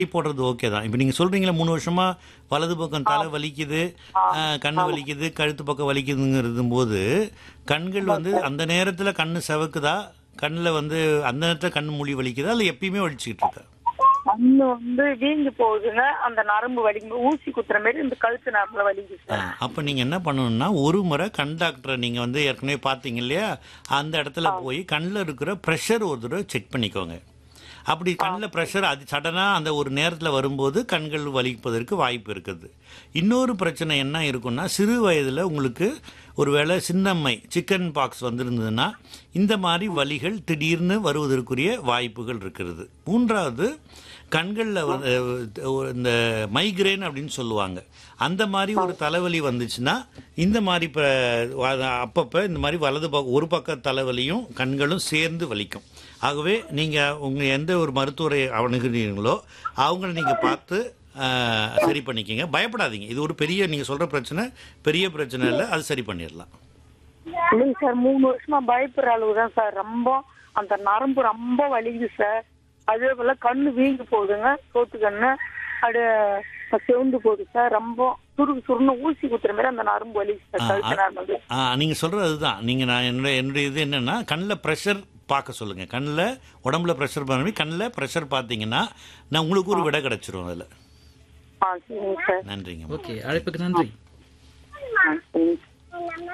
போடுறது ஓகே தான் இப்போ நீங்கள் சொல்கிறீங்களா மூணு வருஷமா வலது பக்கம் தலை வலிக்குது அஹ், கண்ணு வலிக்குது கழுத்து பக்கம் வலிக்குதுங்கிறது போது கண்கள் வந்து அந்த நேரத்தில் கண்ணு செவக்குதா கண்ணில் வந்து அந்த நேரத்தில் கண் மூடி வலிக்குதா இல்லை எப்பயுமே வலிச்சுக்கிட்டு இருக்கா கண்ணு வந்து வீங்கி போகுதுங்க அந்த நரம்பு வலிக்கும் ஊசி குத்துற மாதிரி இந்த கழுத்து நரம்புல வலிக்குது சார் அப்போ நீங்கள் என்ன பண்ணணும்னா ஒரு முறை கண் டாக்டரை நீங்கள் வந்து ஏற்கனவே பார்த்தீங்க இல்லையா அந்த இடத்துல போய் கண்ணில் இருக்கிற ப்ரெஷர் ஒரு தடவை செக் பண்ணிக்கோங்க அப்படி கண்ணில் ப்ரெஷர் அது சடனாக அந்த ஒரு நேரத்தில் வரும்போது கண்கள் வலிப்பதற்கு வாய்ப்பு இருக்குது இன்னொரு பிரச்சனை என்ன இருக்குன்னா சிறு வயதில் உங்களுக்கு ஒருவேளை சின்னம்மை சிக்கன் பாக்ஸ் வந்திருந்ததுன்னா இந்த மாதிரி வலிகள் திடீர்னு வருவதற்குரிய வாய்ப்புகள் இருக்கிறது மூன்றாவது கண்களில் வந்து அஹ், இந்த மைக்ரேன் அப்படின்னு சொல்லுவாங்க அந்த மாதிரி ஒரு தலைவலி வந்துச்சுன்னா இந்த மாதிரி இப்போ அப்பப்போ இந்த மாதிரி வலது பக்கம் ஒரு பக்க தலைவலியும் கண்களும் சேர்ந்து வலிக்கும் ஆகவே நீங்கள் உங்கள் எந்த ஒரு மருத்துவரை அணுகுறீங்களோ அவங்கள நீங்கள் பார்த்து அஹ், சரி பண்ணிக்கங்க பயப்படாதீங்க இது ஒரு பெரிய நீங்கள் சொல்கிற பிரச்சனை பெரிய பிரச்சனை இல்லை அது சரி பண்ணிடலாம் இல்லைங்க சார் மூணு வருஷமா பயப்படுற அளவு தான் சார் ரொம்ப அந்த நரம்பு ரொம்ப வலிக்குது சார் அதே போல கண்ணு வீங்கி போகுதுங்க சோத்து கண்ணு அது செவந்து போகுது சார் ரொம்ப சுருக்கு சுருன்னு ஊசி குத்துற மாதிரி அந்த நரம்பு வலிக்குது சார் கழுத்து நரம்பு நீங்கள் சொல்கிறது அதுதான் நீங்கள் நான் என்னுடைய என்னுடைய இது என்னென்னா கண்ணில் ப்ரெஷர் பார்க்க சொல்லுங்கள் கண்ணில் உடம்புல ப்ரெஷர் பண்ணி கண்ணில் ப்ரெஷர் பார்த்தீங்கன்னா நான் உங்களுக்கு ஒரு விடை கிடச்சிரும் அதில் ஆ சரிங்க சார் நன்றிங்க ஓகே அழைப்புக்கு நன்றி ஆ சரிங்க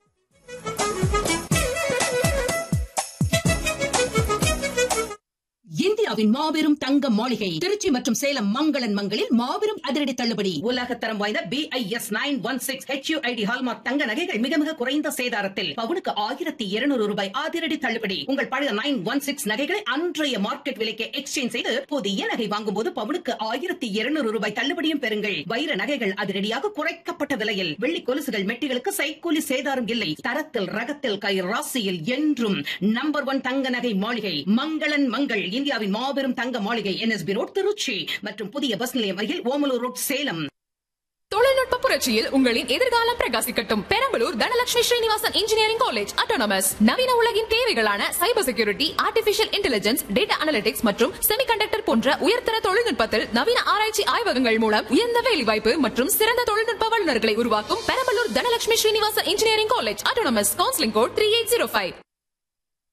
இந்தியாவின் மாபெரும் தங்க மாளிகை திருச்சி மற்றும் சேலம் மங்களன் மங்களில் மாபெரும் அதிரடி தள்ளுபடி உலகத்தரம் வாய்ந்த B I S nine one six HUID hallmark தங்க நகைகள் மிக மிக குறைந்த சேதாரத்தில் பவுனுக்கு ஆயிரத்தி இருநூறு ரூபாய் அதிரடி தள்ளுபடி உங்கள் பழைய நைன் ஒன் சிக்ஸ் நகைகளை அன்றைய மார்க்கெட் விலைக்கு எக்ஸ்சேஞ்ச் செய்து புதிய நகை வாங்கும் போது பவுனுக்கு ஆயிரத்தி இருநூறு ரூபாய் தள்ளுபடியும் பெறுங்கள் வைர நகைகள் அதிரடியாக குறைக்கப்பட்ட விலையில் வெள்ளி கொலுசுகள் மெட்டிகளுக்கு சைக்கூலி சேதாரம் இல்லை தரத்தில் ரகத்தில் கை ராசியில் என்றும் நம்பர் ஒன் தங்க நகை மாளிகை மங்களன் மங்கள் இந்தியாவின் மாபெரும் தங்க மாளிகை என்எஸ்பி ரோட் திருச்சி மற்றும் புதிய பஸ் நிலையம் அருகில் ஓமலூர் ரோட் சேலம் தொழில்நுட்ப புரட்சியில் உங்களின் எதிர்காலம் பிரகாசிக்கட்டும் Perambalur Dhanalakshmi Srinivasan engineering college autonomous நவீன உலகின் தேவைகளான cyber security artificial intelligence data analytics மற்றும் செமிகண்டக்டர் போன்ற உயர்தர தொழில்நுட்பத்தில் நவீன ஆராய்ச்சி ஆய்வகங்கள் மூலம் உயர்ந்த வேலைவாய்ப்பு மற்றும் சிறந்த தொழில்நுட்ப வல்லுநர்களை உருவாக்கும் Perambalur Dhanalakshmi Srinivasan engineering college autonomous counselling code three eight zero five